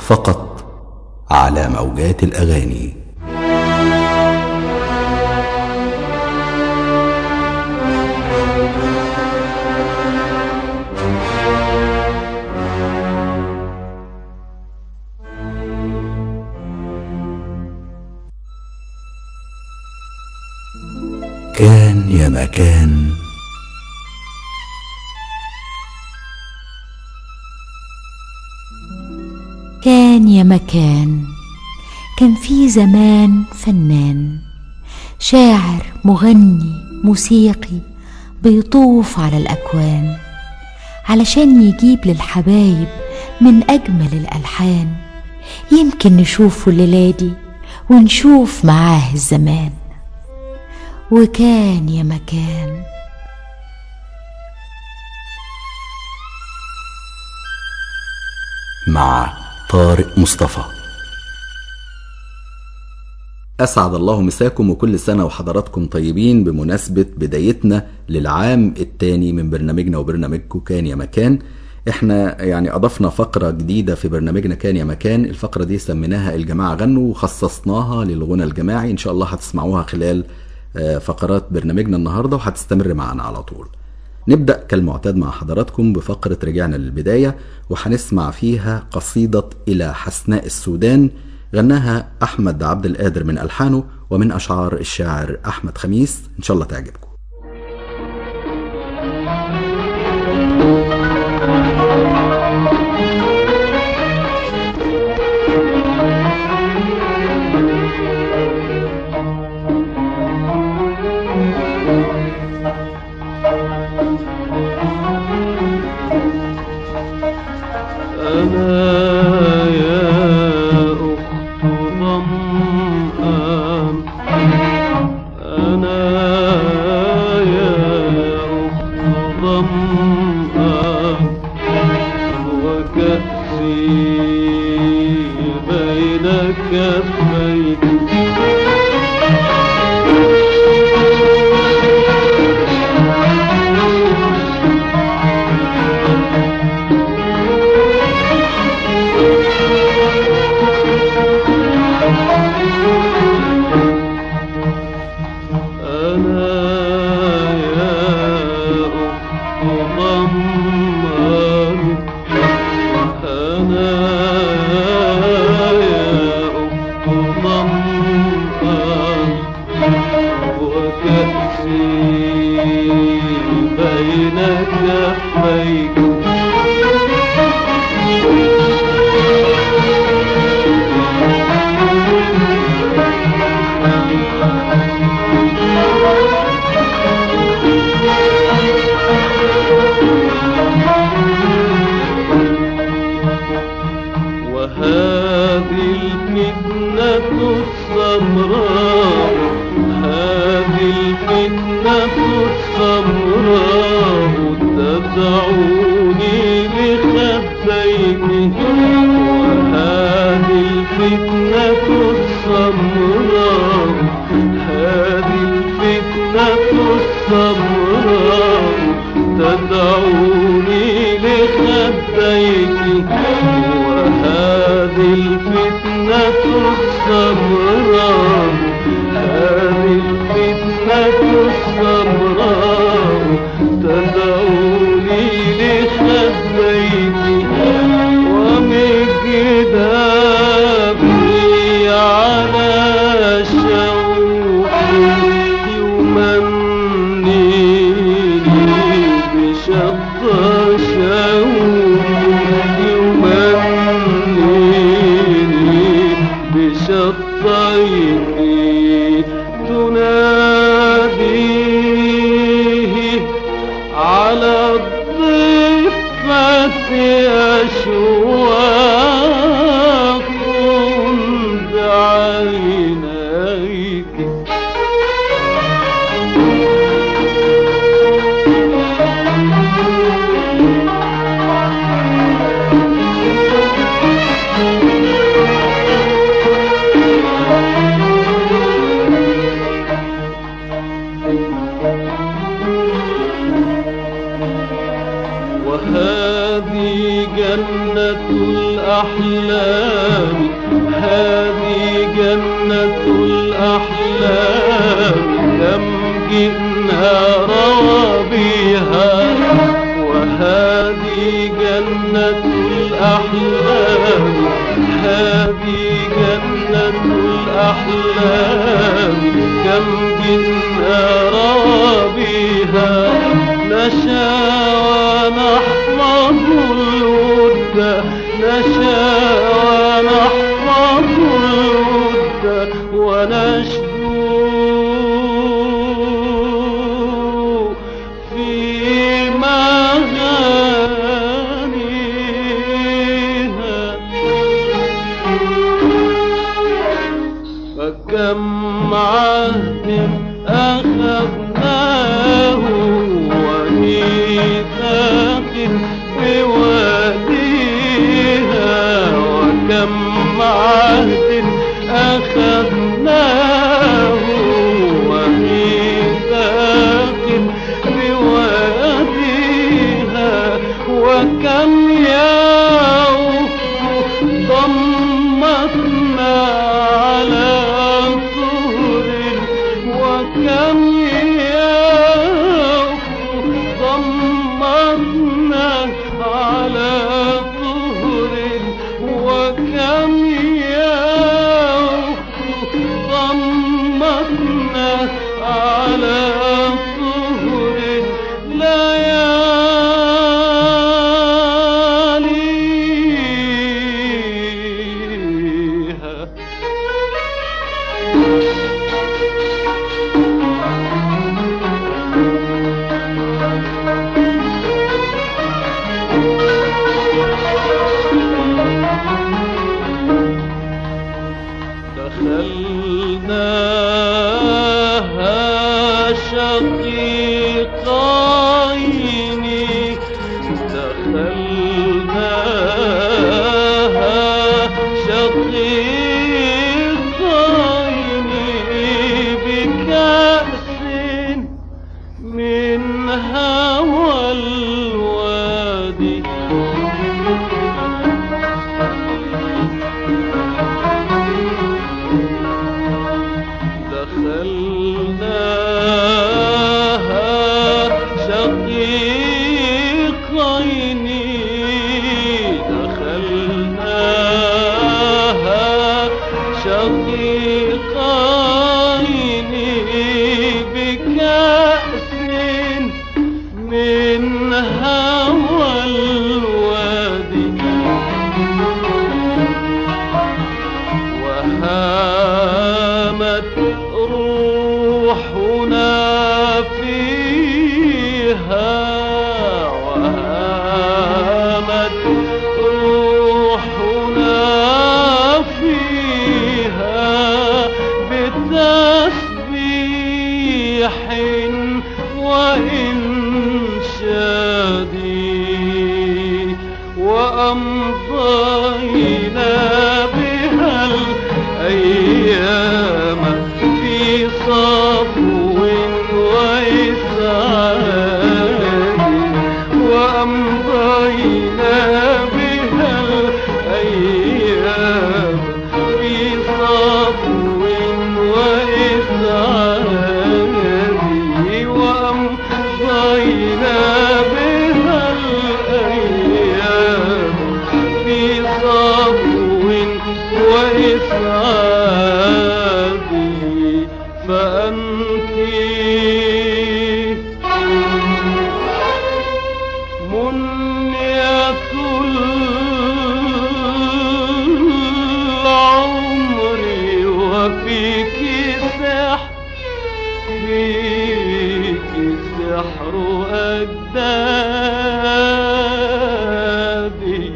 فقط على موجات الاغاني كان يا مكان كان يا مكان كان في زمان فنان شاعر مغني موسيقي بيطوف على الأكوان علشان يجيب للحبايب من أجمل الألحان يمكن نشوفه الليلة دي ونشوف معاه الزمان وكان يا مكان مع طارق مصطفى أسعد الله مساكم وكل سنة وحضراتكم طيبين بمناسبة بدايتنا للعام الثاني من برنامجنا وبرنامجكم كان يا مكان احنا يعني اضفنا فقرة جديدة في برنامجنا كان يا مكان الفقرة دي سميناها الجماعة غنوا وخصصناها للغنى الجماعي ان شاء الله هتسمعوها خلال آه، فقرات برنامجنا النهاردة وهتستمر معنا على طول نبدأ كالمعتاد مع حضراتكم بفقرة رجعنا للبداية وهنسمع فيها قصيدة إلى حسناء السودان غناها أحمد عبد القادر من ألحانه ومن أشعار الشاعر أحمد خميس إن شاء الله تعجبكم أنا يا أخت ظمآن أنا يا أخت ظمآن وكأسي بين كفيك أنا يا أخت ضمان أنا يا أخت ضمان وكأسي بين كفيك وهذه الفتنة السمراء هذه الفتنة السمراء تدعوني لخديك وهذه الفتنة السمراء هذه الفتنة السمراء تدعوني لخديك وهذه الفتنة السمراء هذه الفتنة السمراء تدعوني لخديك ومجدافي على شوق يمنيني بشط شوق يمنيني بشطيك تناديه منها رابيها نشا ونحفظ الود نشا ونحفظ الود ونشدو في مغانيها فكم عهد أخذناه وميثاق بواديها وكم عهد أخذناه وميثاق بواديها وكم يوم ضمتنا على طهر وكم يوم ضمتنا على طهر وكم يوم ضمتنا على طهر لياليها دخلناها شقيقين دخلناها شقيقين بكأس من هوى الوادي دخلناها شقيقين دخلناها شقيقين بكأس من هوى الوادي وهامت روحنا فيها وهامت روحنا فيها بتسبيح وإنشاد وأمضينا بها الأيام في صفو وإسعاد وأمضينا بها الأيام في صفو وإسعاد وأمضينا بها الأيام في صفو وإسعاد فأنت منية العمر وفيك سحر فيك سحر أجدادي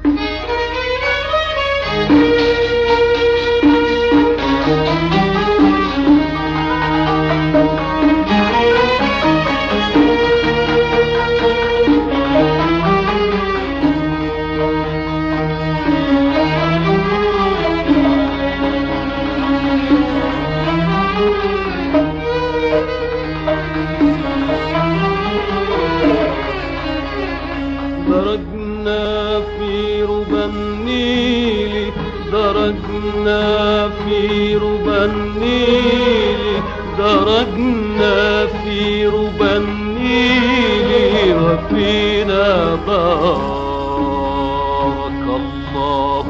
درجنا في ربى النيل درجنا في ربى النيل درجنا في ربى النيل وفينا بارك الله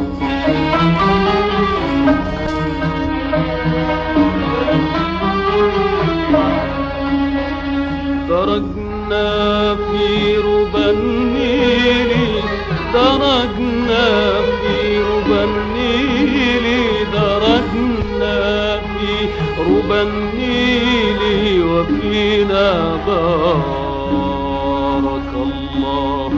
ربى النيل درجنا في ربى النيل وفينا بارك الله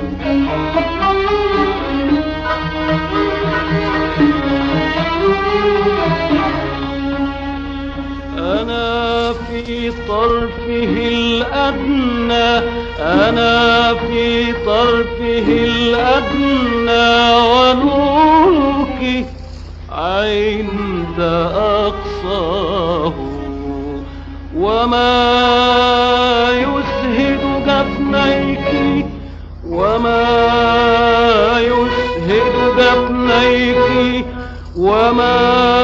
أنا في طرفه الأدنى أنا في طرفه الأدنى ونورك عند أقصاه وما يسهد جفنيك وما يسهد جفنيك وما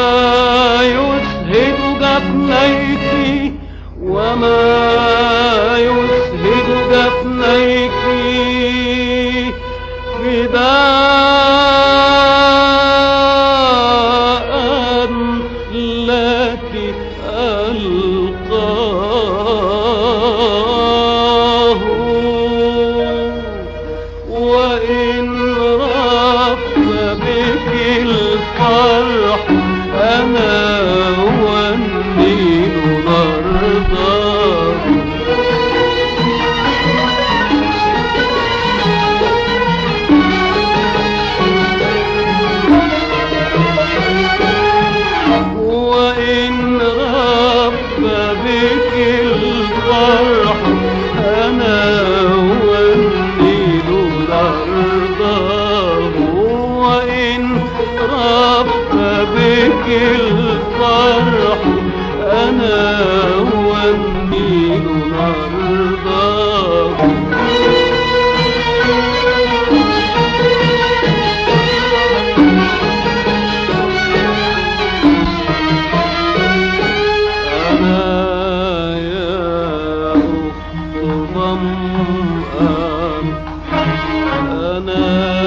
يسهد جفنيك وما يسهد جفنيك فداء لك ألقاه وإن رف بك الفرح أنا والنيل نرضاه وإن رب بك الفرح أنا والنيل نرضاه وإن رب بك الفرح أنا والنيل نرضاه أنا يا أخت ظمآن أنا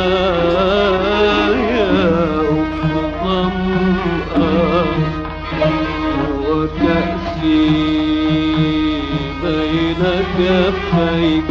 يا أخت ظمآن وكأسي بين كفيك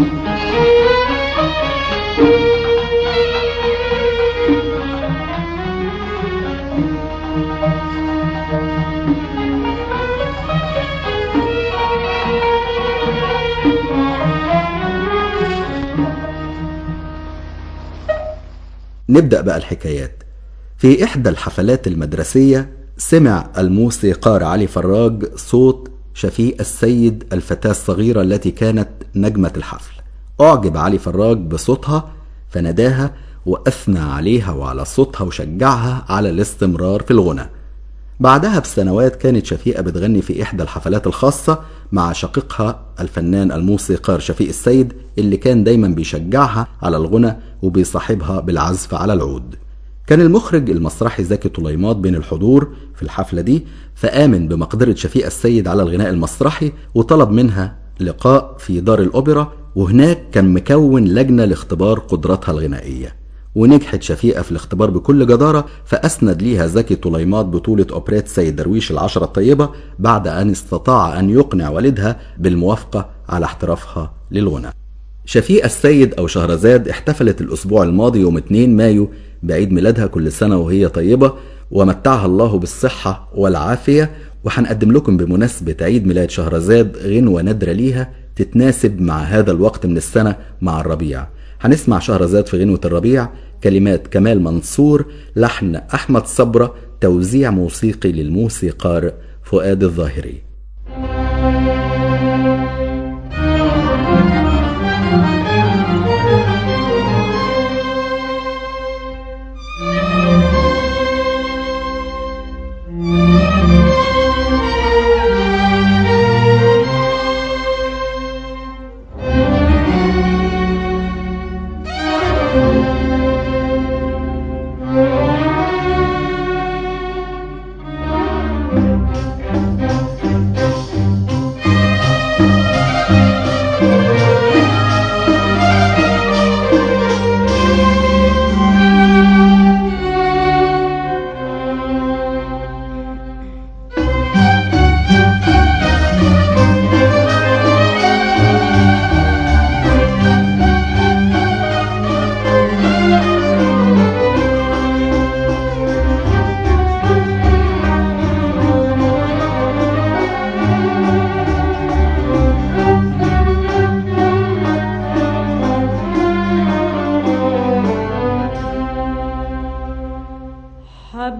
نبدأ بقى الحكايات في إحدى الحفلات المدرسية سمع الموسيقار علي فراج صوت شفيق السيد الفتاة الصغيرة التي كانت نجمة الحفل أعجب علي فراج بصوتها فناداها وأثنى عليها وعلى صوتها وشجعها على الاستمرار في الغنى بعدها بسنوات كانت شفيقة بتغني في إحدى الحفلات الخاصة مع شقيقها الفنان الموسيقار شفيق السيد اللي كان دايما بيشجعها على الغنى وبيصاحبها بالعزف على العود كان المخرج المسرحي زكي طليمات بين الحضور في الحفلة دي فآمن بمقدرة شفيقة السيد على الغناء المسرحي وطلب منها لقاء في دار الأوبرا وهناك كان مكون لجنة لاختبار قدراتها الغنائية ونجحت شفيقة في الاختبار بكل جدارة فأسند ليها زكي طليمات بطولة أوبريت سيد درويش العشرة الطيبة بعد أن استطاع أن يقنع والدها بالموافقة على احترافها للغناء شفيقة السيد أو شهرزاد احتفلت الأسبوع الماضي يوم 2 مايو بعيد ميلادها كل سنة وهي طيبة ومتعها الله بالصحة والعافية وهنقدم لكم بمناسبة عيد ميلاد شهرزاد غنوة نادرة ليها تتناسب مع هذا الوقت من السنة مع الربيع هنسمع شهرزاد في غنوة الربيع كلمات كمال منصور لحن أحمد صبرة توزيع موسيقي للموسيقار فؤاد الظاهري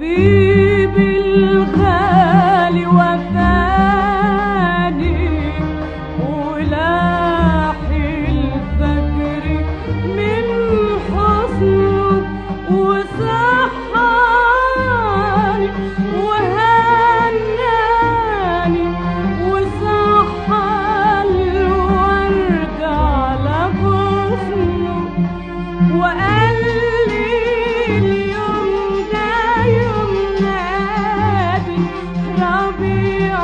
حبيبي الغالي وفاني ولاحي الفجر من حسنه وصحاني وهناني وصحى الورد على غصنه وقال لي اليوم ده يوم نادي ربيع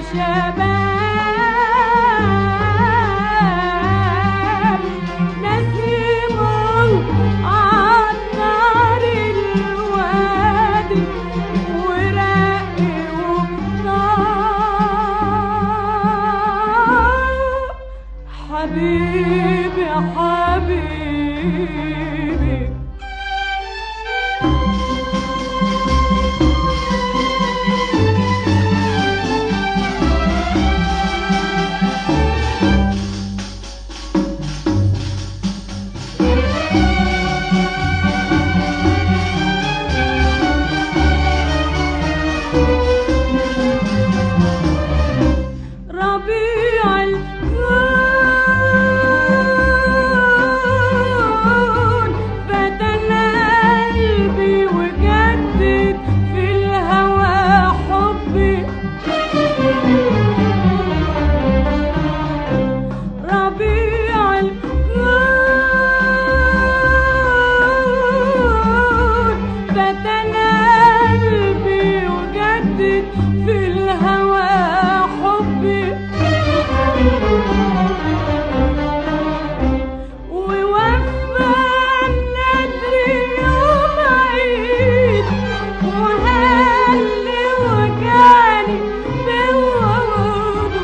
وشباب نسيم عطر الوادي ورقي وطار حبيبي حبيبي ربيع الكون فتن قلبي وجدد في الهوى حبي ربيع الكون فتن قلبي وجدد في الهوى حبي ووفى النذر يوم عيد وهل وجاني بوعوده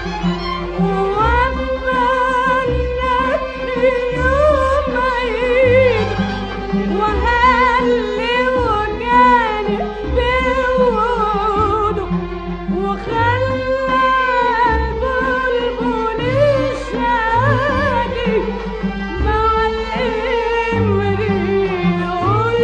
ووفى النذر يوم عيد وهل وجاني بوعوده وخلى البلبل الشادي مع الإمر يقول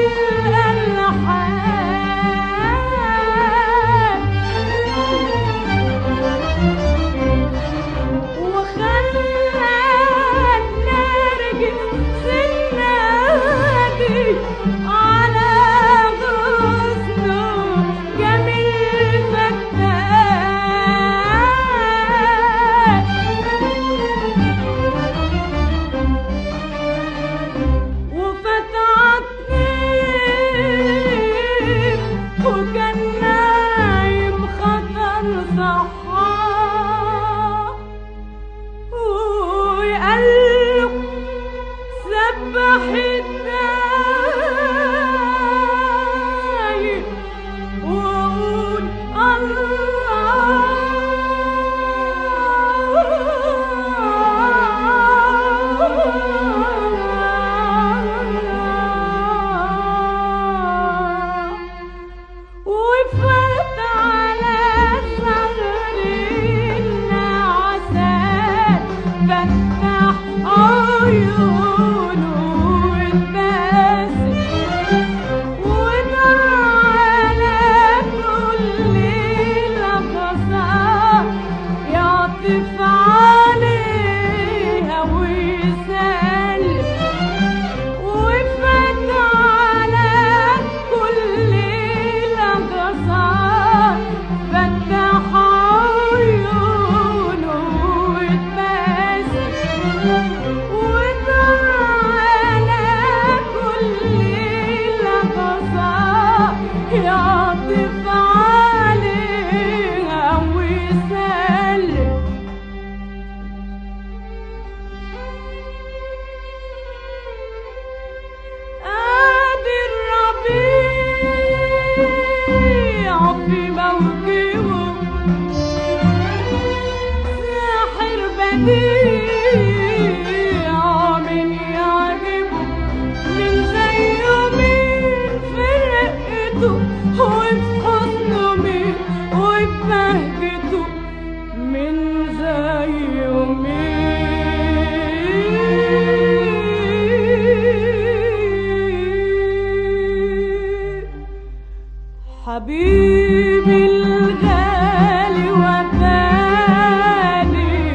الألحان وخلى النرجس النادي على غصنه جميل فتان وفتعتني وكان نايم خطر صحاه ويقلب سبح الدايم وقول الله وفات على ثغر النعسات فتح عيونه واتبسم ونار على كل لحظة يعطف عليها ويسلم وفات على كل لحظة فتح عيونه واتبسم ونار على كل لحظة يعطف عليها ويسلم ادي الربيع في موكبه ساحر بديع من يعجبه من زيه مين في رقته وفي حسنه مين وفي بهجته من زيه مين حبيبي الغالي وفاني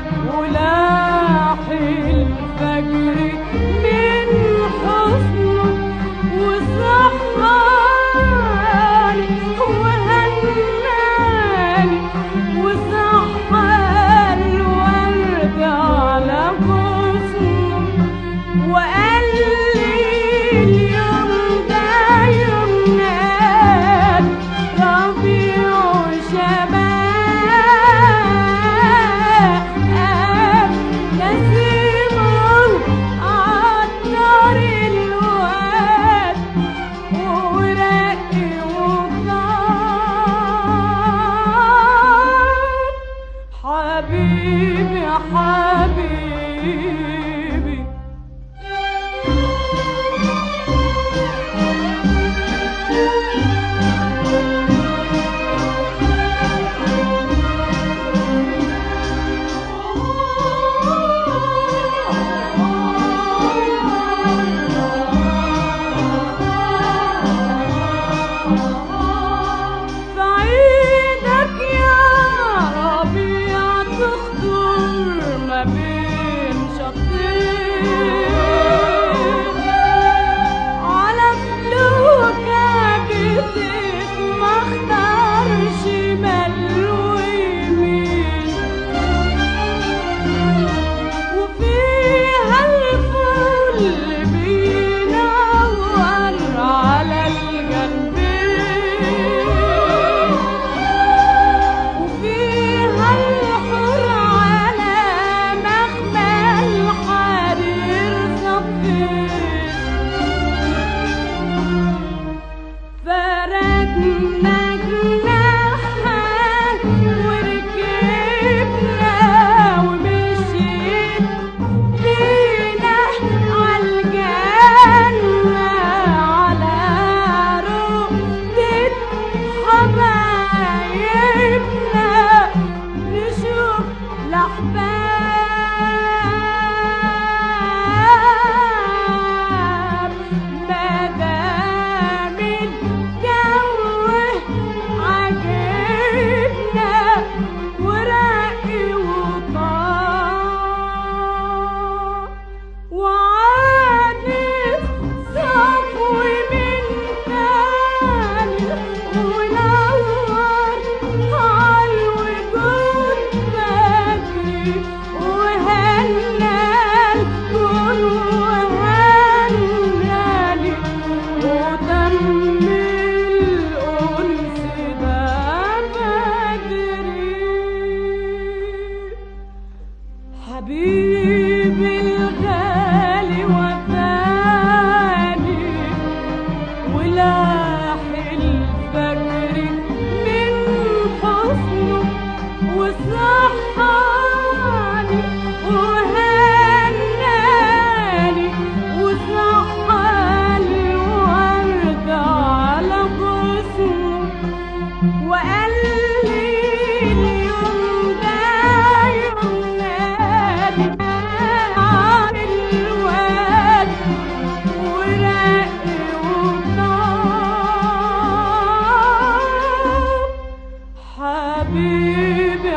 ولاح الفجر من حسنه وصحاني وهناني وصحى الورد على غصنه وقال لي اليوم ده يوم ناد ربيع شباب نسيمه عطر الواد ورقي وطار حبيبي حبيبي بعيدك يا ربيع تخطر ما بين شطين على فلوكك تتمخضر شمال ويمين وفيها الفل بينور على الجنبين وفيها الحور على مخمل حرير صفين فردنا جناحها وركبنا ومشيت بينا عالجنة على رقبة حبايبنا نشوف الأحباب مدام الجو عجبنا ورقي وطار وعادت صفوي من تاني ونور عالوجود بدري وهنا الكون وهنالي وتم الأنس ده بدري حبيبي الغالي وفاني ولاح الفجر من حسنه وصحاني وهناني وصحى الورد على غصنه وقال لي اليوم ده يوم نادي عن الواد ورقي وطار حبيبي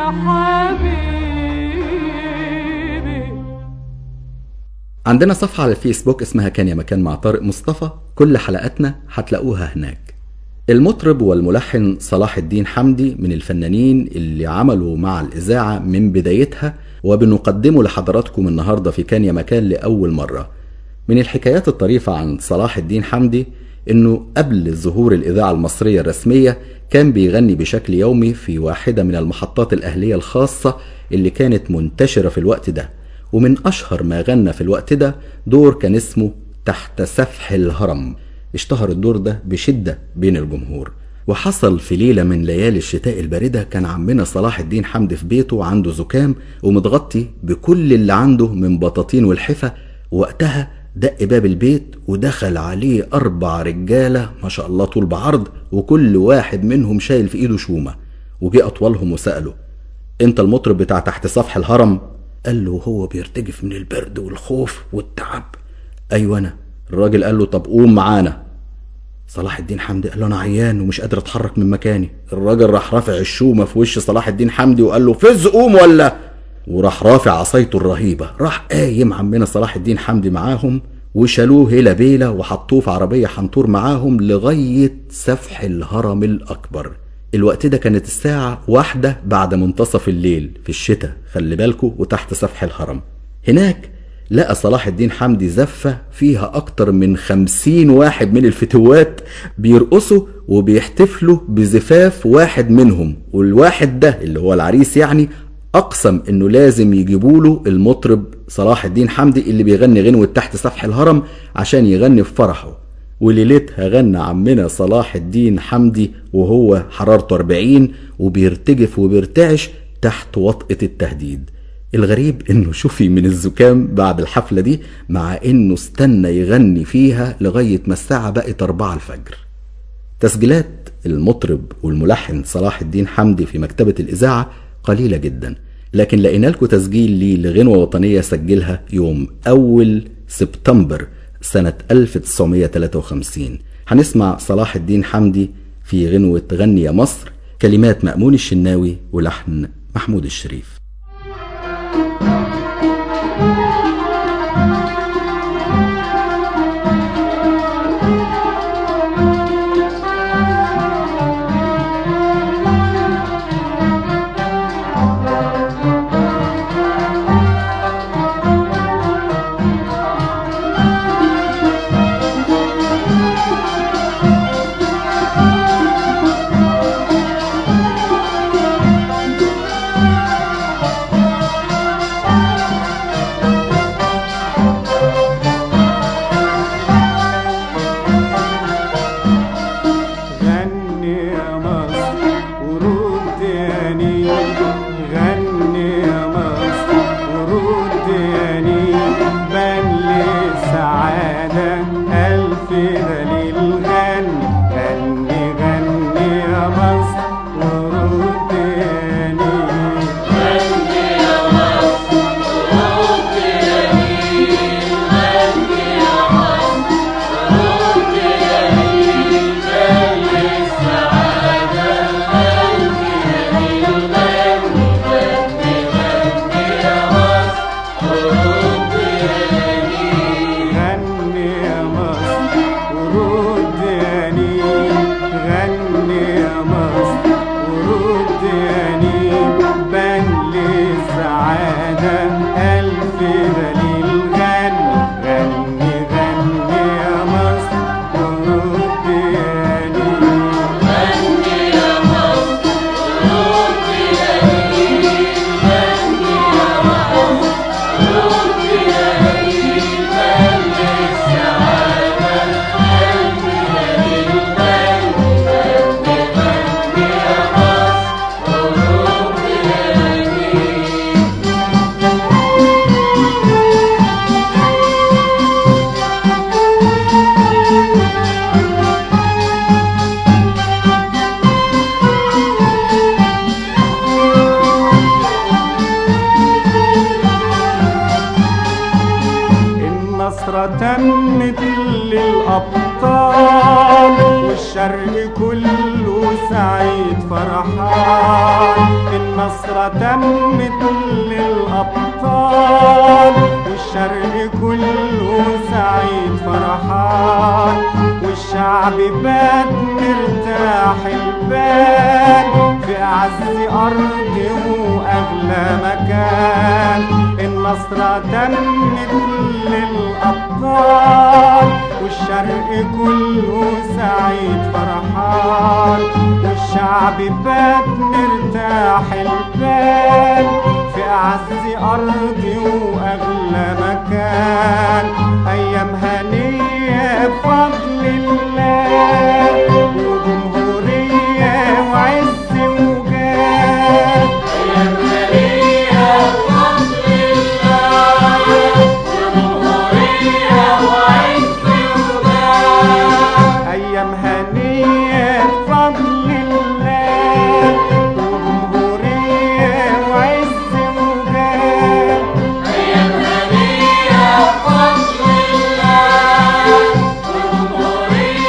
حبيبي عندنا صفحة على الفيسبوك اسمها كان يا مكان مع طارق مصطفى كل حلقاتنا هتلاقوها هناك المطرب والملحن صلاح الدين حمدي من الفنانين اللي عملوا مع الإذاعة من بدايتها وبنقدمه لحضراتكم النهاردة في كان يا مكان لأول مرة من الحكايات الطريفة عن صلاح الدين حمدي انه قبل ظهور الاذاعه المصريه الرسميه كان بيغني بشكل يومي في واحده من المحطات الاهليه الخاصه اللي كانت منتشره في الوقت ده ومن اشهر ما غنى في الوقت ده دور كان اسمه تحت سفح الهرم اشتهر الدور ده بشده بين الجمهور وحصل في ليلة من ليالي الشتاء الباردة كان عمنا صلاح الدين حمدي في بيته عنده زكام ومتغطي بكل اللي عنده من بطاطين والحفة وقتها دق باب البيت ودخل عليه أربع رجالة ما شاء الله طول بعرض وكل واحد منهم شايل في إيده شومة وجه أطولهم وسأله أنت المطرب بتاع تحت سفح الهرم قال له هو بيرتجف من البرد والخوف والتعب أيوة أنا الراجل قال له طب قوم معانا صلاح الدين حمدي قال له انا عيان ومش قادر اتحرك من مكاني الراجل راح رافع الشومه في وش صلاح الدين حمدي وقال له فز قوم ولا وراح رافع عصايته الرهيبه راح قايم عمنا صلاح الدين حمدي معاهم وشالوه هيلا بيلا وحطوه في عربيه حنطور معاهم لغايه سفح الهرم الاكبر الوقت ده كانت الساعة واحدة بعد منتصف الليل في الشتاء خلي بالكوا وتحت سفح الهرم هناك لقى صلاح الدين حمدي زفة فيها أكتر من خمسين واحد من الفتوات بيرقصوا وبيحتفلوا بزفاف واحد منهم والواحد ده اللي هو العريس يعني أقسم إنه لازم يجيبوا له المطرب صلاح الدين حمدي اللي بيغني غنوة تحت سفح الهرم عشان يغني في فرحه وليلتها غنى عمنا صلاح الدين حمدي وهو حرارته 40 وبيرتجف وبيرتعش تحت وطأة التهديد الغريب انه شفي من الزكام بعد الحفلة دي مع انه استنى يغني فيها لغاية ما الساعة بقت 4 الفجر تسجيلات المطرب والملحن صلاح الدين حمدي في مكتبة الإذاعة قليلة جدا لكن لقينا لكم تسجيل ليه لغنوة وطنية سجلها يوم أول سبتمبر سنة 1953 هنسمع صلاح الدين حمدي في غنوة غني يا مصر كلمات مأمون الشناوي ولحن محمود الشريف غني يا مصر ورد يا نيل غني يا مصر ورد يا نيل بان لي سعادة ألف دليل غني غني غني يا مصر ورد يا نيل غني يا مصر ورد يا نيل غني يا مصر ورد يا نيل بان لي سعادة ألف دليل غني غني غني يا مصر ورد يا نيل النصرة تمت للأبطال والشرق كله سعيد فرحان النصرة تمت للأبطال والشرق كله سعيد فرحان والشعب بات مرتاح البال في أعز أرض وأغلى مكان النصرة تمت للأبطال والشرق كله سعيد فرحان والشعب بات مرتاح البال في أعز أرض وأغلى مكان أيام هنية بفضل الله وجمهورية وعز وجاه أيام هنية بفضل الله وجمهورية وعز وجاه أيام هنية بفضل الله وجمهورية وعز وجاه أيام هنية بفضل الله وجمهورية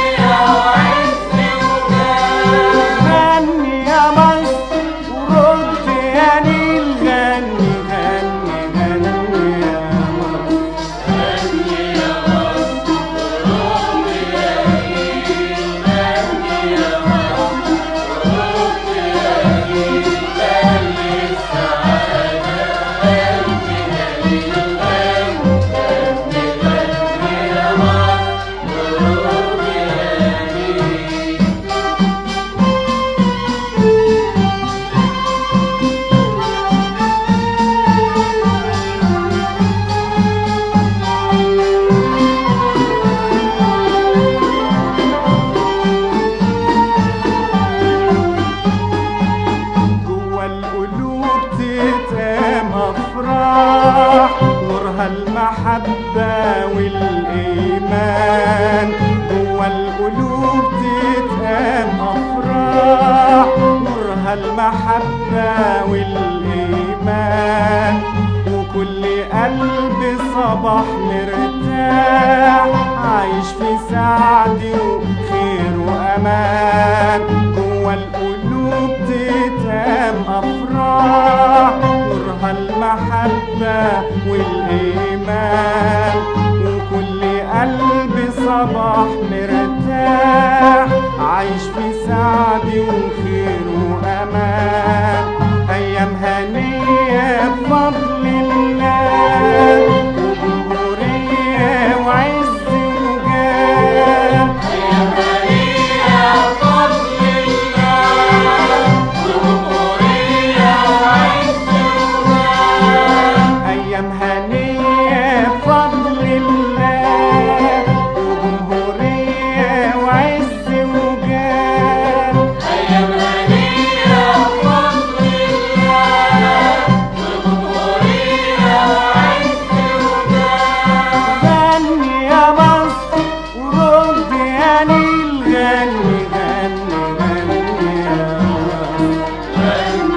نورها المحبة والإيمان وكل قلب صباح مرتاح عايش في سعد وخير وأمان جوا القلوب تتام أفراح نورها المحبة والإيمان وكل قلب صباح مرتاح عايش في سعد وخير وأمان أيام هنية بفضل الله وجمهورية وعز وجاه أيام هنية بفضل الله وجمهورية وعز وجاه أيام هنية بفضل الله وجمهورية وعز وجاه أيام هنية بفضل الله وجمهورية وعز وجاه غني يا مصر ورد يا نيل غني غني غني يا مصر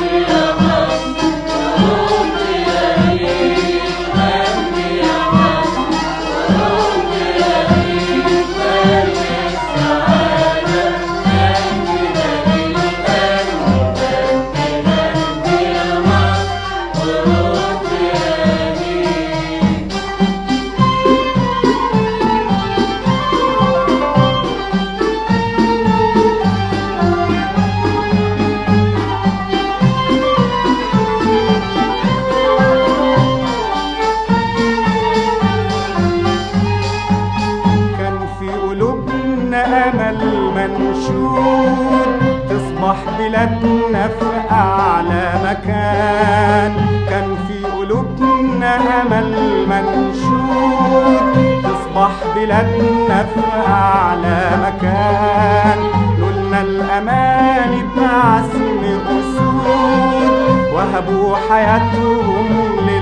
كان في قلوبنا امل منشور تصبح بلادنا في اعلى مكان كان في قلوبنا امل منشور تصبح بلادنا في اعلى مكان نولنا الامان بعزم اسود وهبوا حياتهم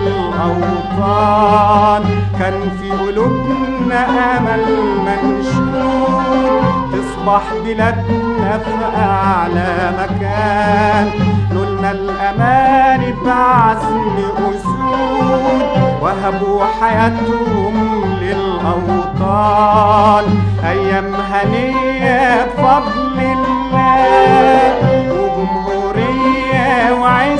للأوطان كان في قلوبنا أمل منشور تصبح بلادنا في أعلى مكان نولنا الأمان بعزم أسود وهبوا حياتهم للأوطان أيام هنية بفضل الله وجمهورية وعز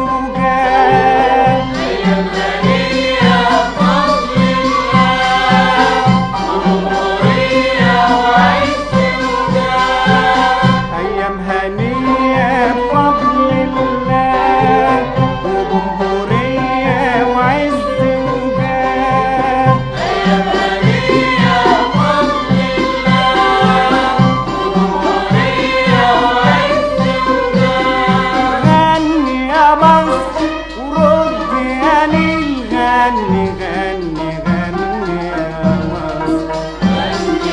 وجاه أيام هنية بفضل الله وجمهورية وعز وجاه أيام هنية بفضل الله وجمهورية وعز وجاه أيام هنية بفضل الله وجمهورية وعز وجاه غني يا مصر ورد يا نيل غني غني غني يا مصر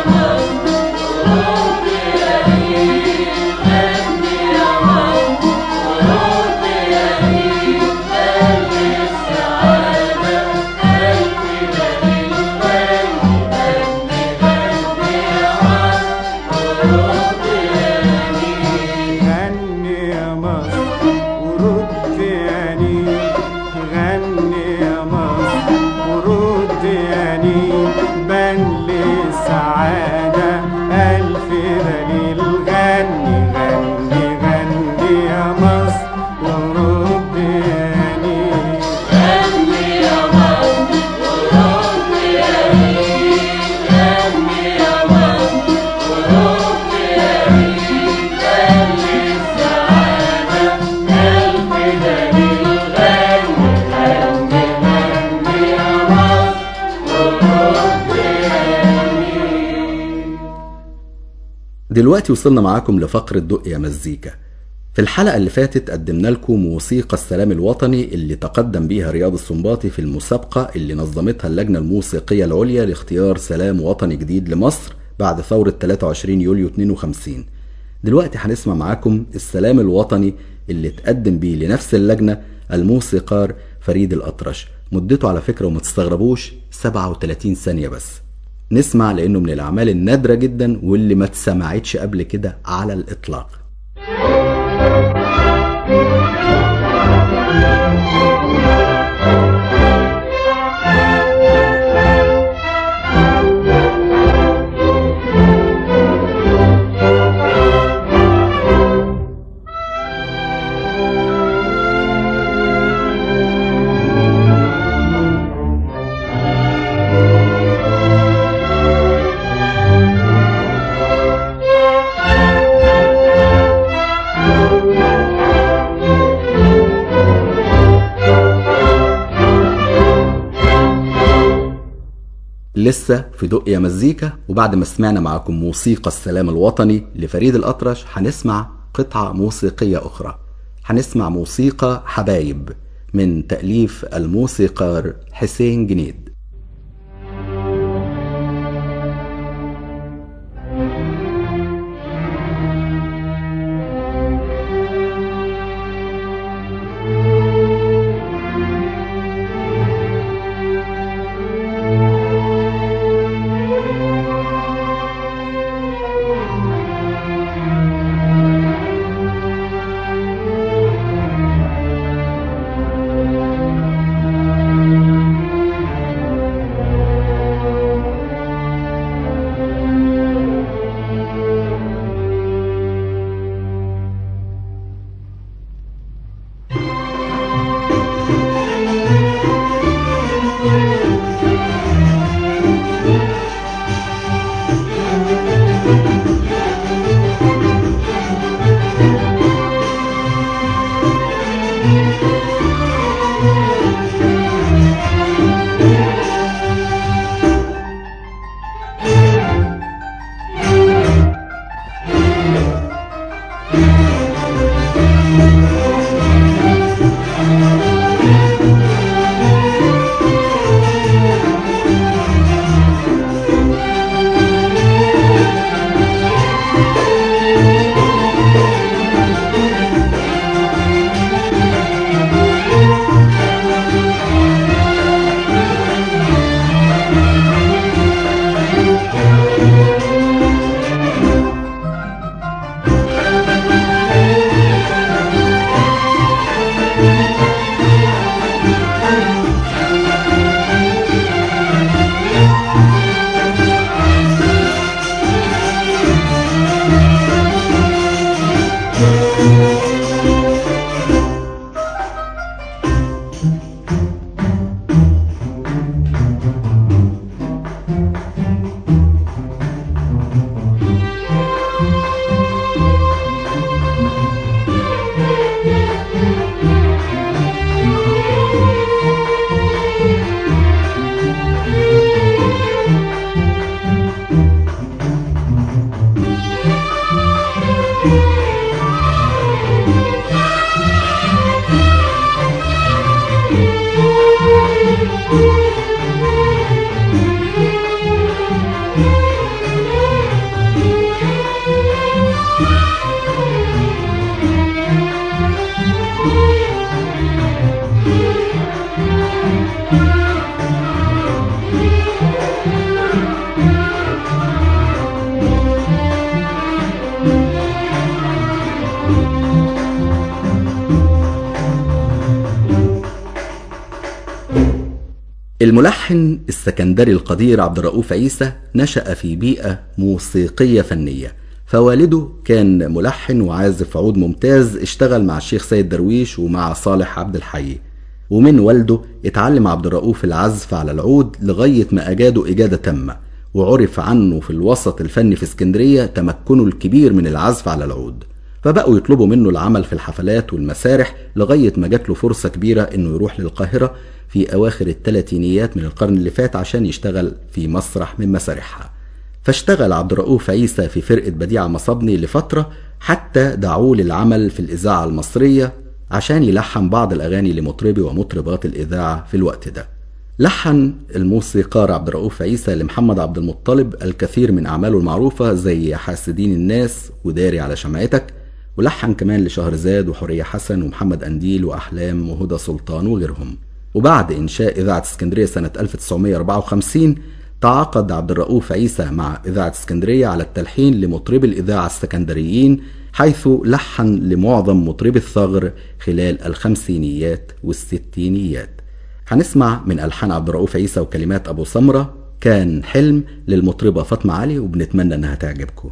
غني يا مصر ورد يا نيل غني يا مصر ورد يا نيل بان لي سعادة ألف دليل غني غني غني يا مصر ورد يا نيل غني يا مصر ورد يا نيل غني يا مصر ورد يا نيل بان لي سعادة ألف دليل غني غني غني يا مصر ورد يا نيل دلوقتي وصلنا معاكم لفقرة دق يا مزيكا في الحلقة اللي فاتت قدمنا لكم موسيقى السلام الوطني اللي تقدم بيها رياض السنباطي في المسابقة اللي نظمتها اللجنة الموسيقية العليا لاختيار سلام وطني جديد لمصر بعد ثورة 23 يوليو 52 دلوقتي هنسمع معاكم السلام الوطني اللي تقدم بيه لنفس اللجنة الموسيقار فريد الأطرش مدته على فكرة وما تستغربوش 37 ثانية بس نسمع لأنه من الأعمال النادرة جدا واللي ما اتسمعتش قبل كده على الإطلاق Thank لسه في دقيا مزيكا وبعد ما سمعنا معاكم موسيقى السلام الوطني لفريد الأطرش هنسمع قطعة موسيقية أخرى هنسمع موسيقى حبايب من تأليف الموسيقار حسين جنيد الملحن السكندري القدير عبد الرؤوف عيسى نشأ في بيئة موسيقية فنية فوالده كان ملحن وعازف عود ممتاز اشتغل مع الشيخ سيد درويش ومع صالح عبد الحي ومن والده اتعلم عبد الرؤوف العزف على العود لغاية ما أجاده إجادة تامة وعرف عنه في الوسط الفني في اسكندرية تمكنه الكبير من العزف على العود فبقوا يطلبوا منه العمل في الحفلات والمسارح لغاية ما جات له فرصة كبيرة انه يروح للقاهرة في اواخر الثلاثينيات من القرن اللي فات عشان يشتغل في مسرح من مسارحها فاشتغل عبد الرؤوف عيسى في فرقة بديعة مصبني لفترة حتى دعوه للعمل في الإذاعة المصرية عشان يلحن بعض الأغاني لمطربي ومطربات الإذاعة في الوقت ده لحن الموسيقار عبد الرؤوف عيسى لمحمد عبد المطلب الكثير من أعماله المعروفة زي حاسدين الناس وداري على شمعتك ولحن كمان لشهرزاد وحورية حسن ومحمد أنديل وأحلام وهدى سلطان وغيرهم وبعد إنشاء إذاعة اسكندرية سنة 1954 تعاقد عبد الرؤوف عيسى مع إذاعة اسكندرية على التلحين لمطرب الإذاعة السكندريين حيث لحن لمعظم مطربي الثغر خلال الخمسينيات والستينيات هنسمع من ألحان عبد الرؤوف عيسى وكلمات أبو سمرة كان حلم للمطربة فاطمة علي وبنتمنى إنها تعجبكم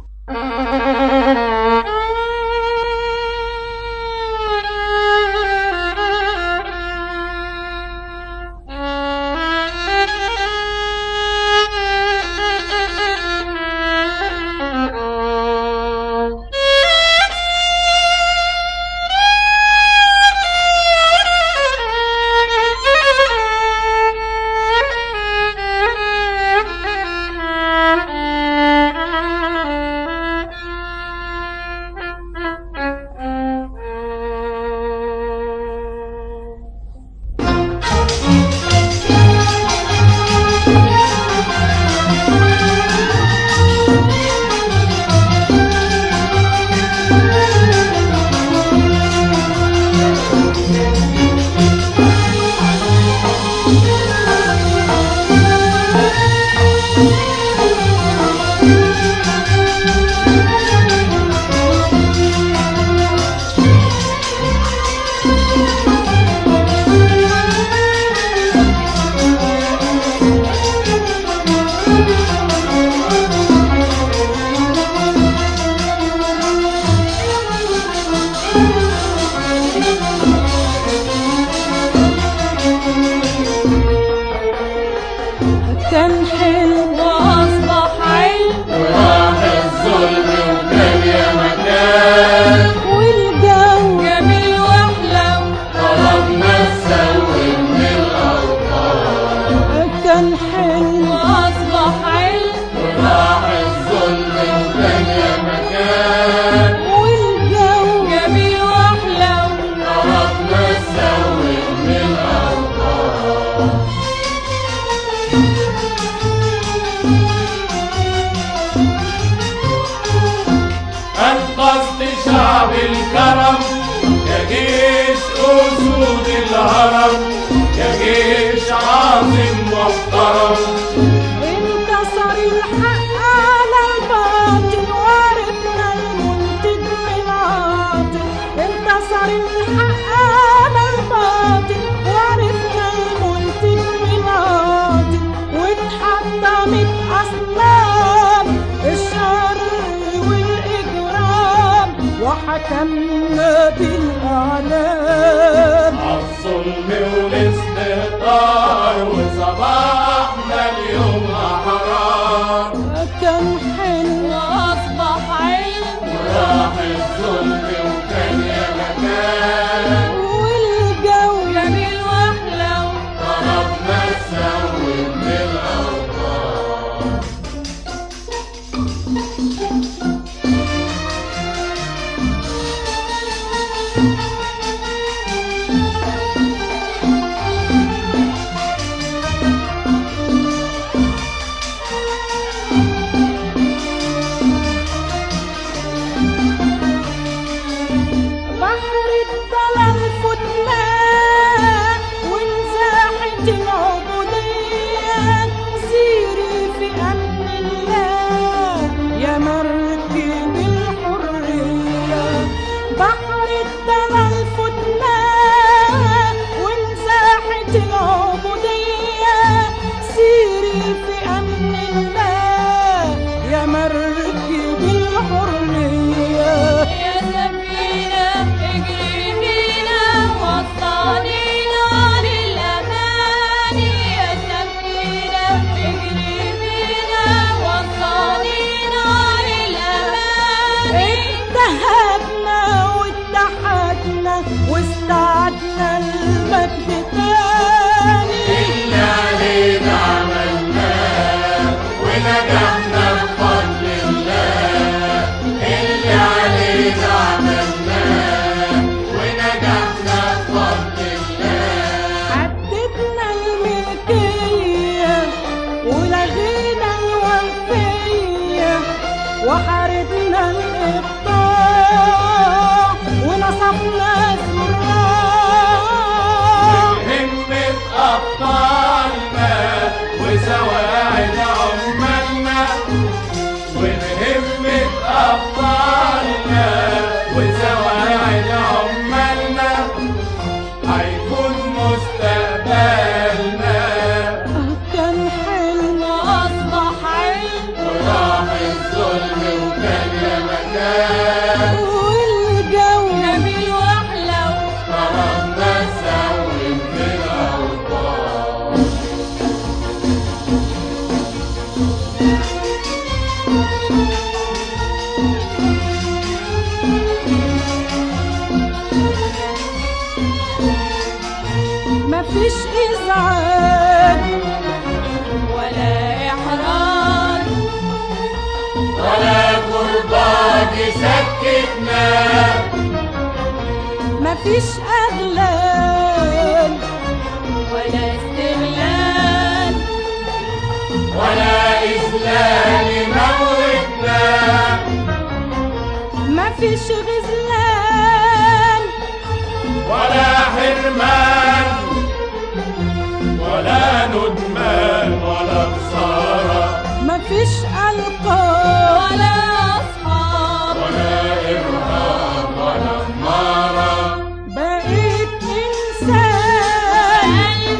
كان حلم واصبح علم وراح الظلم وكان يا مكان والجو جميل واحلى طلبنا السوي من الأوطان كان حلم واصبح علم وراح الظلم وكان يا مكان والجو جميل واحلى طلبنا السوي من الأوطان أنقذت شعب الكرم يا جيش أسود الهرم يا جيش عظيم محترم انتصر الحق على الباطل وعرفنا المنتج من عاطل انتصر الحق على الباطل وعرفنا المنتج من عاطل واتحطمت أصنام الشر والإجرام وحكمنا بالأعلام عالظلم والاستهتار وصباحنا اليوم أحرار كان حلم وأصبح علم وراح الظلم وكان يا مكان والجو جميل واحلى طلبنا السوي من الأوطان بحر الضلال فتناه وانزاحت العبودية سيري في أمن الله يا مركب الحرية بحر الضلال مفيش ازعاج ولا احراج ولا كرباج سكتنا مفيش اغلال ولا استغلال ولا إذلال موتنا مفيش غزلان ولا حرمان ولا ندمان ولا خسارة مفيش القاب ولا اصحاب ولا إرهاب ولا خمارة بقيت انسان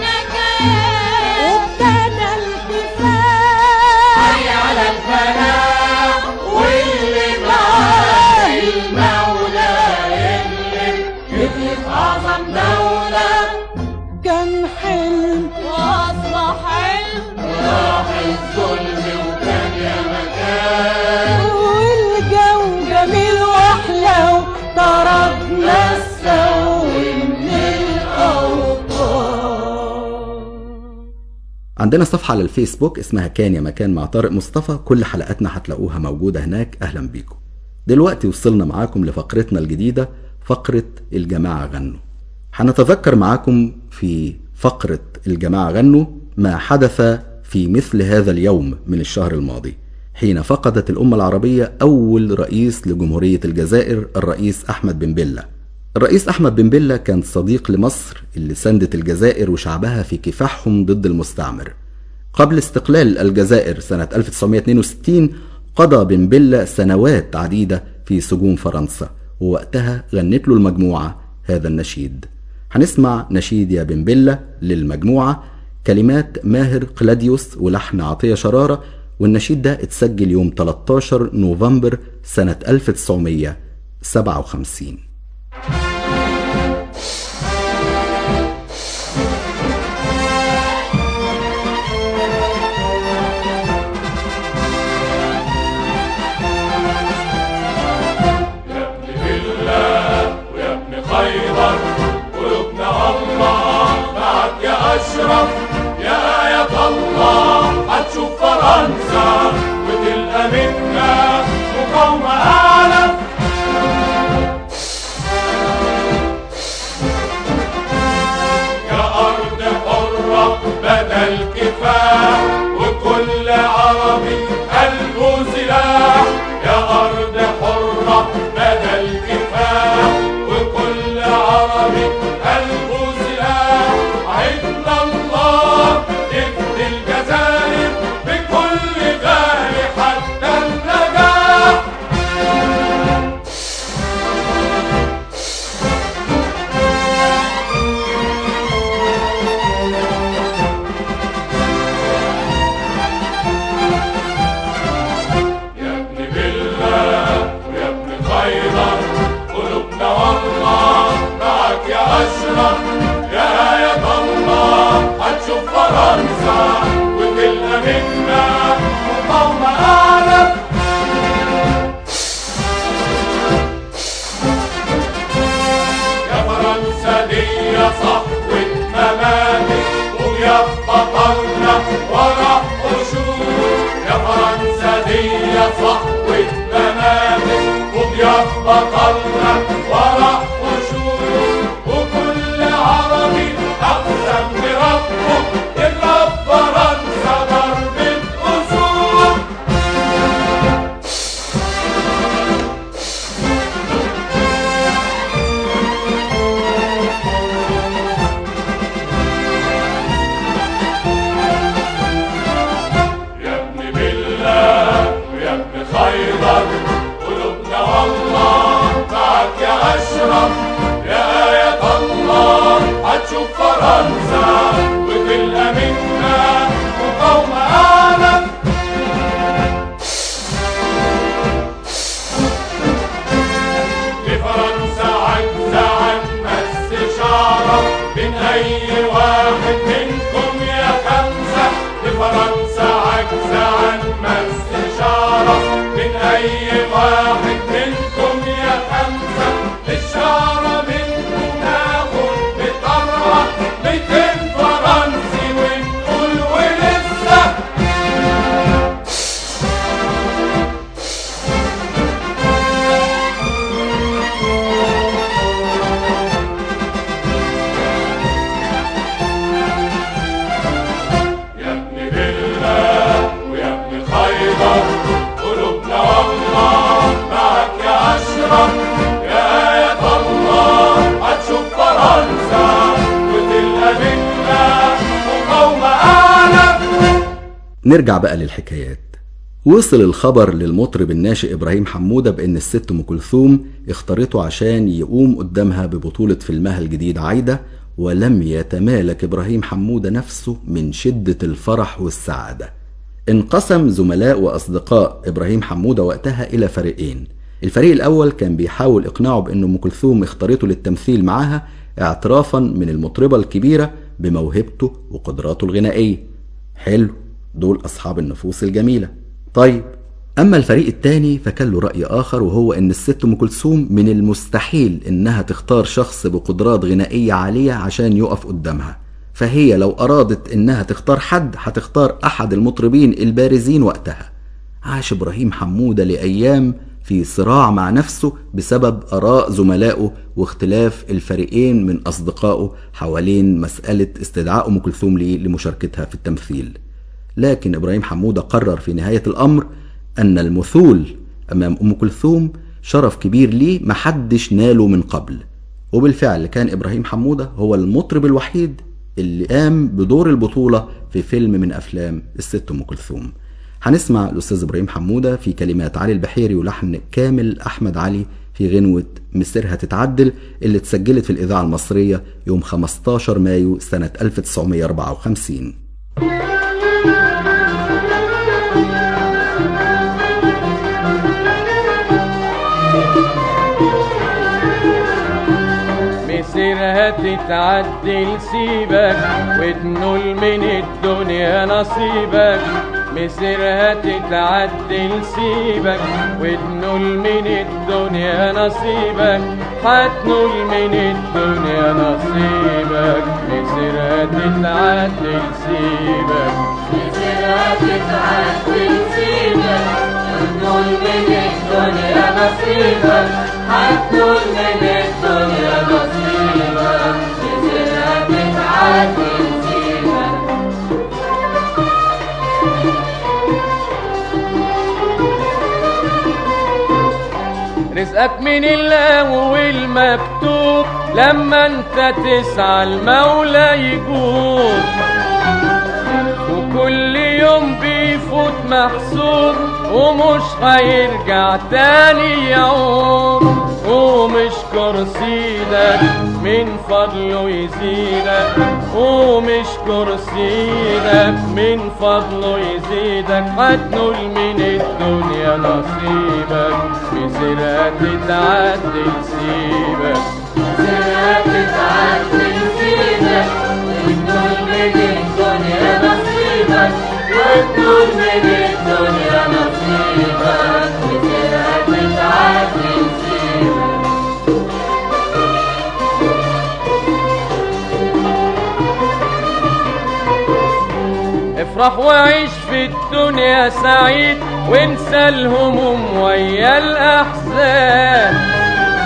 وابتدى الكفاح حي على الفلاح واللي معاه المولى يغلب يبقى في أعظم دولة كان حلم واصبح حلم راح الظلم وكان يا مكان والجو جميل واحلى وطردنا السوء من الاوطان عندنا صفحة على الفيسبوك اسمها كان يا مكان مع طارق مصطفى كل حلقاتنا هتلاقوها موجودة هناك أهلا بيكم دلوقتي وصلنا معاكم لفقرتنا الجديدة فقرة الجماعة غنوا هنتذكر معاكم في فقرة الجماعة غنوا ما حدث في مثل هذا اليوم من الشهر الماضي حين فقدت الأمة العربية أول رئيس لجمهورية الجزائر الرئيس أحمد بن بلة الرئيس أحمد بن بلة كان صديق لمصر اللي ساندت الجزائر وشعبها في كفاحهم ضد المستعمر قبل استقلال الجزائر سنة 1962 قضى بن بلة سنوات عديدة في سجون فرنسا ووقتها غنت له المجموعة هذا النشيد هنسمع نشيد يا بن بلة للمجموعة كلمات ماهر قلاديوس ولحن عطية شرارة والنشيد ده اتسجل يوم 13 نوفمبر سنة 1957 يا ابن بالله ويا ابن خيبر قلوبنا الله معك يا أشرف يا آية الله هتشوف فرنسا وتلقى منا مقاومة أعلى يا أرض حرة بدل كفاح وكل عربي قلبه سلاح يا أرض حرة بدل كفاح وكل عربي قلبه سلاح عدنا الله نفدي الجزائر بكل غالي حتى النجاح يا ابن بالله ويا ابن خيبر قلوبنا والله معك يا أشرف يا آية الله هتشوف فرنسا وتلقى منا مقاومة أعلى يا فرنسا دي صحوة مماتك ويا بطلنا ورا قشور يا فرنسا دي صحوة مماتك ويا بطلنا ورا قشور وكل عربي أقسم بربه يضرب فرنسا ضربة أسود يا ابن بالله ويا ابن خيبر قلوبنا والله معك يا أشرف نرجع بقى للحكايات وصل الخبر للمطرب الناشئ إبراهيم حمودة بأن الست أم كلثوم اختارته عشان يقوم قدامها ببطولة فيلمها الجديد عايدة ولم يتمالك إبراهيم حمودة نفسه من شدة الفرح والسعادة انقسم زملاء وأصدقاء إبراهيم حمودة وقتها إلى فريقين الفريق الأول كان بيحاول إقناعه بأن أم كلثوم اختارته للتمثيل معاها اعترافا من المطربة الكبيرة بموهبته وقدراته الغنائية حلو دول أصحاب النفوس الجميلة طيب أما الفريق التاني فكان له رأي آخر وهو إن الست أم كلثوم من المستحيل إنها تختار شخص بقدرات غنائية عالية عشان يقف قدامها فهي لو أرادت إنها تختار حد هتختار أحد المطربين البارزين وقتها عاش إبراهيم حمودة لأيام في صراع مع نفسه بسبب آراء زملائه واختلاف الفريقين من أصدقائه حوالين مسألة استدعاء أم كلثوم ليه لمشاركتها في التمثيل لكن إبراهيم حمودة قرر في نهاية الأمر أن المثول أمام أم كلثوم شرف كبير ليه محدش ناله من قبل وبالفعل كان إبراهيم حمودة هو المطرب الوحيد اللي قام بدور البطولة في فيلم من أفلام الست أم كلثوم هنسمع الأستاذ إبراهيم حمودة في كلمات علي البحيري ولحن كامل أحمد علي في غنوة مسيرها تتعدل اللي اتسجلت في الإذاعة المصرية يوم 15 مايو سنة 1954 مسيرها تتعدل سيبك وتنول من الدنيا نصيبك مسيرها تتعدل سيبك وتنول من الدنيا نصيبك هتنول من الدنيا نصيبك مسيرها تتعدل سيبك مسيرها تتعدل سيبك هتنول من الدنيا نصيبك هتنول من الدنيا نصيبك مسيرها تتعدل سيبك رزقك من الله والمكتوب لما انت تسعى المولى يجوب وكل يوم بيفوت محسوب ومش هيرجع تاني يعوم ومش كرسيدك من فضله يزيدك ومش كرسيدك من فضله يزيدك هتنول من الدنيا نصيبك مسيرها تتعدل سيبك مسيرها تتعدل سيبك وتنول من الدنيا نصيبك وتنول من الدنيا نصيبك مسيرها تتعدل سيبك افرح وعيش في الدنيا سعيد وانسى الهموم ويا الاحزان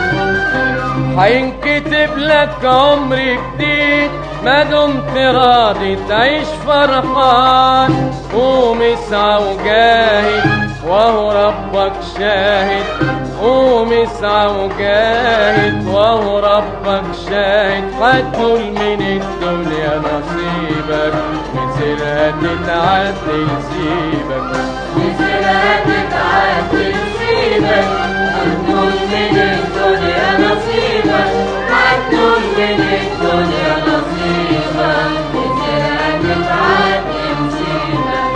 هينكتب لك عمر جديد ما دمت راضي تعيش فرحان قوم اسعى وجاهد وهو ربك شاهد قوم اسعى وجاهد وهو ربك شاهد هتنول من الدنيا نصيبك مسيرها تتعدل سيبك مسيرها تتعدل سيبك هتنول من الدنيا نصيبك هتنول من الدنيا نصيبك مسيرها تتعدل سيبك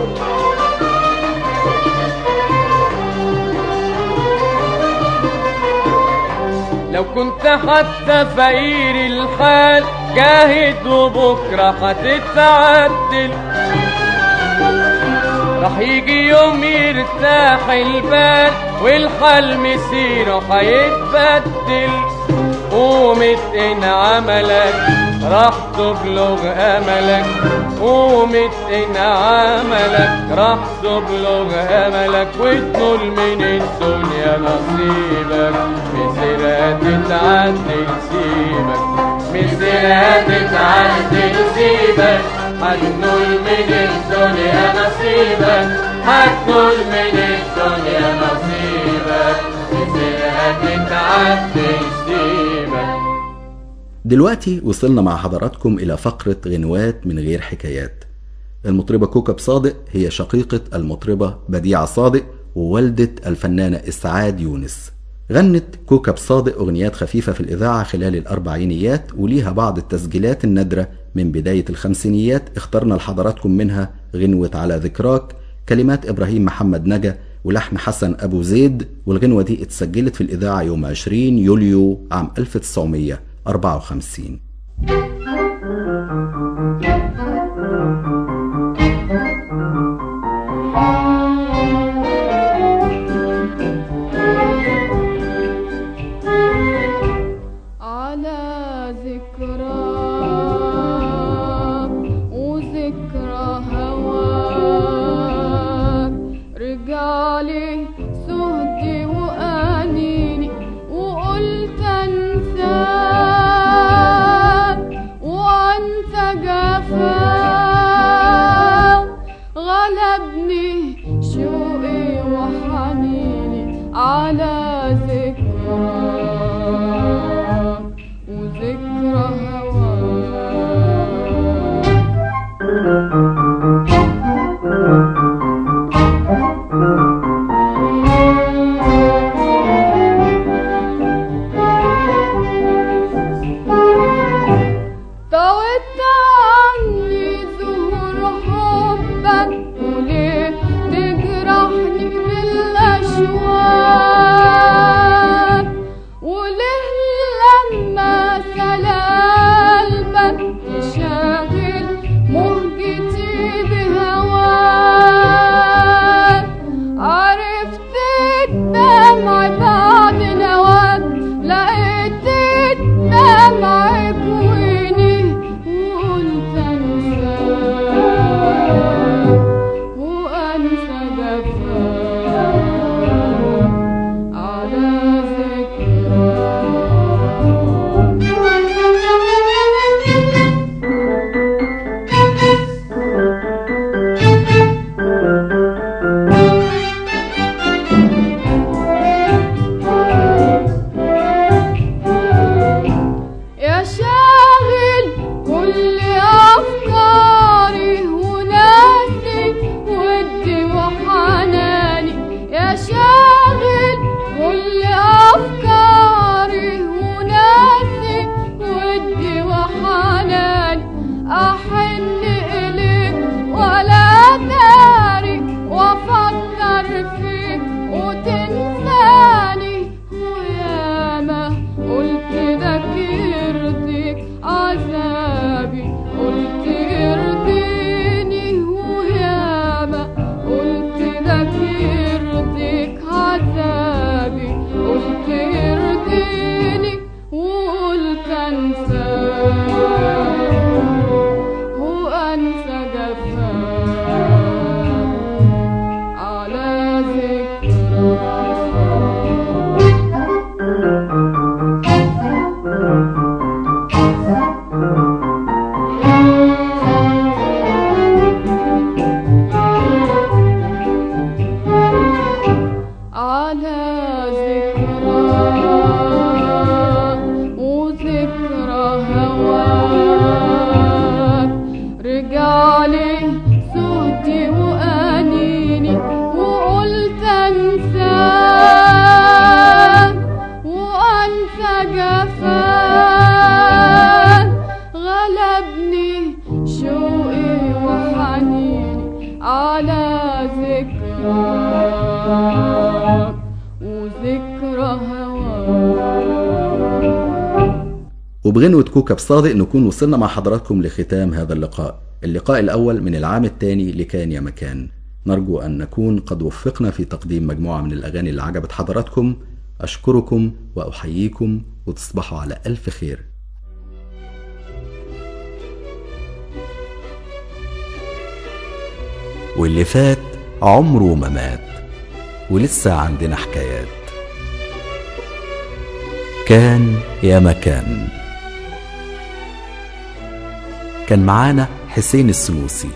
لو كنت حتى فقير الحال جاهد وبكرة هتتعدل راح يجي يوم يرتاح البال والحال مسيره هيتبدل قومت ان عملك راح تبلغ املك قومت ان عملك راح تبلغ املك وتنول من الدنيا نصيبك مسيرها تتعدل سيبك مسيرها تتعدل سيبك هتنول من الدنيا نصيبك هتنول من الدنيا نصيبك مسيرها تتعدل سيبك دلوقتي وصلنا مع حضراتكم إلى فقرة غنوات من غير حكايات المطربة كوكب صادق هي شقيقة المطربة بديعة صادق ووالدة الفنانة إسعاد يونس غنت كوكب صادق أغنيات خفيفة في الإذاعة خلال الأربعينيات وليها بعض التسجيلات النادرة من بداية الخمسينيات اخترنا لحضراتكم منها غنوة على ذكراك كلمات إبراهيم محمد نجا ولحن حسن أبو زيد والغنوة دي اتسجلت في الإذاعة يوم 20 يوليو عام 1954 على ذكرى وذكرى هواك رجالي سهدي وأنيني وقلت أنساك وأنت جفاك غلبني شوقي وحنيني على ذكراك وذكرى هواك طوت عني زهور حبك وليه تجرحني بالأشواق وليه لما سلالبك تشاغل مهجتي بهواك عرفت الدمع بعد نواك لقيت الدمع بويني وقلت انساك وانسى جفاك على ذكراك يا شاغل كل أفكاري وناسي ودي وحناني يا شاغل كل أفكاري وناسي ودي وحناني أحن إليك ولا داري وأفكر فيك وتنساني وياما قلت لك يرضيك عذابي قلت يرضيني وياما قلت لك يرضيك عذابي قلت يرضيني وقلت انساك وانسى جفاك على ذكراك على ذكراك وذكرى هواك رجالي سهدي وأنيني وقلت أنساك وأنسى جفاك غلبني شوقي وحنيني على ذكراك وذكرى هواك وبغنوة كوكب صادق نكون وصلنا مع حضراتكم لختام هذا اللقاء اللقاء الأول من العام الثاني لكان يا مكان نرجو أن نكون قد وفقنا في تقديم مجموعة من الأغاني اللي عجبت حضراتكم أشكركم وأحييكم وتصبحوا على ألف خير واللي فات عمره ما مات ولسه عندنا حكايات كان يا مكان كان معانا حسين السنوسي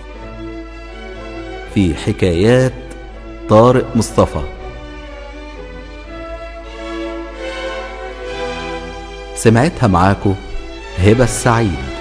في حكايات طارق مصطفى سمعتها معاكو هبة السعيد